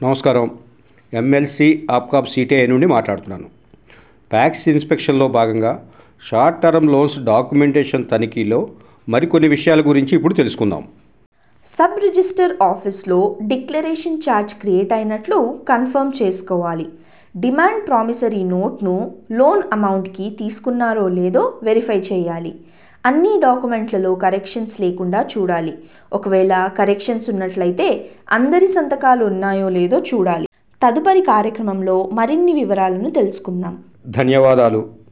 నమస్కారం MLC APCOB CTI నుండి మాట్లాడుతున్నాను ట్యాక్స్ ఇన్స్పెక్షన్లో భాగంగా షార్ట్ టర్మ్ లోన్స్ డాక్యుమెంటేషన్ తనిఖీలో మరికొన్ని విషయాల గురించి ఇప్పుడు తెలుసుకుందాం సబ్ రిజిస్టర్ ఆఫీస్లో డిక్లరేషన్ ఛార్జ్ క్రియేట్ అయినట్లు కన్ఫర్మ్ చేసుకోవాలి డిమాండ్ ప్రామిసరీ నోట్ను లోన్ అమౌంట్కి తీసుకున్నారో లేదో వెరిఫై చేయాలి అన్ని డాక్యుమెంట్లలో కరెక్షన్స్ లేకుండా చూడాలి ఒకవేళ కరెక్షన్స్ ఉన్నట్లయితే అందరి సంతకాలు ఉన్నాయో లేదో చూడాలి తదుపరి కార్యక్రమంలో మరిన్ని వివరాలను తెలుసుకుందాం ధన్యవాదాలు